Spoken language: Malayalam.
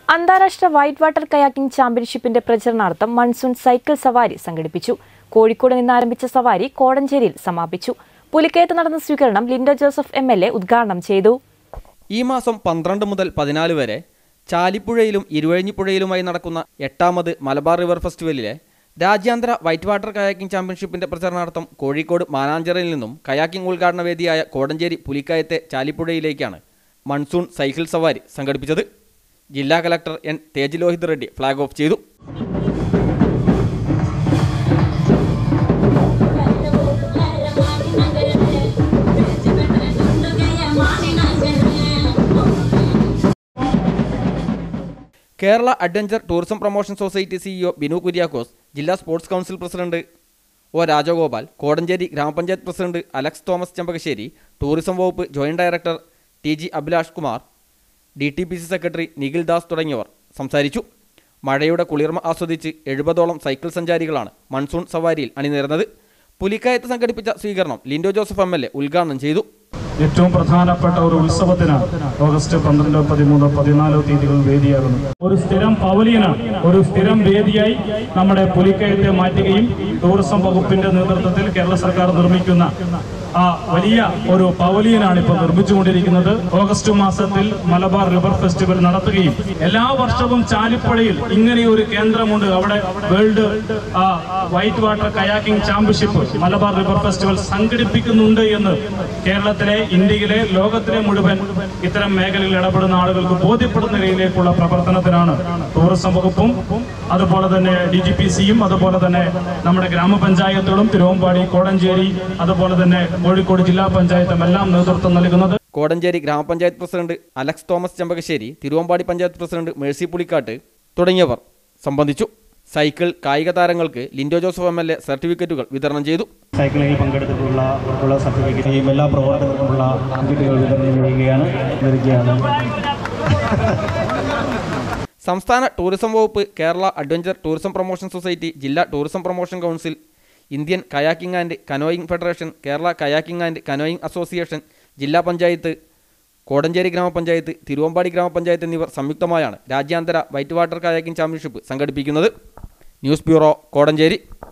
അന്താരാഷ്ട്ര വൈറ്റ് വാട്ടർ കയാക്കിംഗ് ചാമ്പ്യൻഷിപ്പിന്റെ പ്രചരണാർത്ഥം മൺസൂൺ സൈക്കിൾ സവാരി സംഘടിപ്പിച്ചു കോഴിക്കോട് നിന്ന് ആരംഭിച്ച സവാരി കോടഞ്ചേരിയിൽ സമാപിച്ചു പുലിക്കയത്ത് നടന്ന സ്വീകരണം Lindo Joseph M L A ഉദ്ഘാടനം ചെയ്തു ഈ മാസം പന്ത്രണ്ട് മുതൽ പതിനാല് വരെ ചാലിപ്പുഴയിലും ഇരുവഴിഞ്ഞിപ്പുഴയിലുമായി നടക്കുന്ന എട്ടാമത് മലബാർ റിവർ ഫെസ്റ്റിവലിലെ രാജ്യാന്തര വൈറ്റ് വാട്ടർ കയാക്കിംഗ് ചാമ്പ്യൻഷിപ്പിന്റെ പ്രചരണാർത്ഥം കോഴിക്കോട് മാനാഞ്ചിറയിൽ നിന്നും കയാക്കിംഗ് ഉദ്ഘാടന വേദിയായ കോടഞ്ചേരി പുലിക്കയത്തെ ചാലിപ്പുഴയിലേക്കാണ് മൺസൂൺ സൈക്കിൾ സവാരി സംഘടിപ്പിച്ചത് ജില്ലാ collector N Tej Lohith Reddy flag off ചെയ്തു Kerala adventure tourism promotion society CEO Binu Kuriakose ജില്ലാ sports council president O Rajagopal Kodanchery ഗ്രാമപഞ്ചായത്ത് പ്രസിഡന്റ് അലക്സ് തോമസ് ചെമ്പകശ്ശേരി ടൂറിസം വകുപ്പ് joint director T G Abhilash Kumar D T P C secretary Nikhil Das തുടങ്ങിയവർ സംസാരിച്ചു മഴയുടെ കുളിർമ ആസ്വദിച്ച് എഴുപതോളം സൈക്കിൾ സഞ്ചാരികളാണ് മൺസൂൺ സവാരിയിൽ അണിനിരന്നത് പുലിക്കയത്ത് സംഘടിപ്പിച്ച സ്വീകരണം Lindo Joseph M L A ഉദ്ഘാടനം ചെയ്തു ഏറ്റവും പ്രധാനപ്പെട്ട ഒരു ഉത്സവത്തിന് ഓഗസ്റ്റ് പന്ത്രണ്ട് പതിമൂന്ന് പതിനാല് തീയതികൾ വേദിയാകുന്നു ഒരു സ്ഥിരം പവലിയനാണ് ഒരു സ്ഥിരം വേദിയായി നമ്മുടെ പുലിക്കയത്തെ മാറ്റുകയും ടൂറിസം വകുപ്പിന്റെ നേതൃത്വത്തിൽ കേരള സർക്കാർ നിർമ്മിക്കുന്ന ആ വലിയ ഒരു പവലിയനാണ് ഇപ്പോൾ നിർമ്മിച്ചുകൊണ്ടിരിക്കുന്നത് ഓഗസ്റ്റ് മാസത്തിൽ മലബാർ റിവർ ഫെസ്റ്റിവൽ നടത്തുകയും എല്ലാ വർഷവും ചാലിപ്പുഴയിൽ ഇങ്ങനെ ഒരു കേന്ദ്രമുണ്ട് അവിടെ world ah, white water kayaking championship Malabar river festival സംഘടിപ്പിക്കുന്നുണ്ട് എന്ന് കേരളത്തിലെ ഇന്ത്യയിലെ ലോകത്തിലെ മുഴുവൻ ഇത്തരം മേഖലയിൽ ഇടപെടുന്ന ആളുകൾക്ക് ബോധ്യപ്പെടുന്ന രീതിയിലേക്കുള്ള പ്രവർത്തനത്തിനാണ് ടൂറിസം വകുപ്പും അതുപോലെ തന്നെ ഡി ജി പി സിയും അതുപോലെ തന്നെ നമ്മുടെ ഗ്രാമപഞ്ചായത്തുകളും തിരുവമ്പാടി കോടഞ്ചേരി അതുപോലെ തന്നെ കോഴിക്കോട് ജില്ലാ പഞ്ചായത്തും എല്ലാം നേതൃത്വം നൽകുന്നത് കോടഞ്ചേരി ഗ്രാമപഞ്ചായത്ത് പ്രസിഡന്റ് അലക്സ് തോമസ് ചെമ്പകശ്ശേരി തിരുവമ്പാടി പഞ്ചായത്ത് പ്രസിഡന്റ് മേഴ്സി പുളിക്കാട്ട് തുടങ്ങിയവർ സംബന്ധിച്ചു സൈക്കിൾ കായിക താരങ്ങൾക്ക് Lindo Joseph M L A സർട്ടിഫിക്കറ്റുകൾ വിതരണം ചെയ്തു സൈക്ലിങ്ങിൽ പങ്കെടുത്തിട്ടുള്ള ഉള്ള സർട്ടിഫിക്കറ്റ് എല്ലാ പ്രവർത്തകർക്കുമുള്ള സർട്ടിഫിക്കറ്റുകൾ വിതരണം ചെയ്യുകയാണ് നൽകുകയാണ് സംസ്ഥാന ടൂറിസം വകുപ്പ് Kerala adventure tourism promotion society ജില്ലാ tourism promotion council Indian kayaking and canoeing federation Kerala kayaking and canoeing association ജില്ലാ പഞ്ചായത്ത് കോടഞ്ചേരി ഗ്രാമപഞ്ചായത്ത് തിരുവമ്പാടി ഗ്രാമപഞ്ചായത്ത് എന്നിവർ സംയുക്തമായാണ് രാജ്യാന്തര വൈറ്റ് വാട്ടർ കയാക്കിംഗ് ചാമ്പ്യൻഷിപ്പ് സംഘടിപ്പിക്കുന്നത് ന്യൂസ് ബ്യൂറോ കോടഞ്ചേരി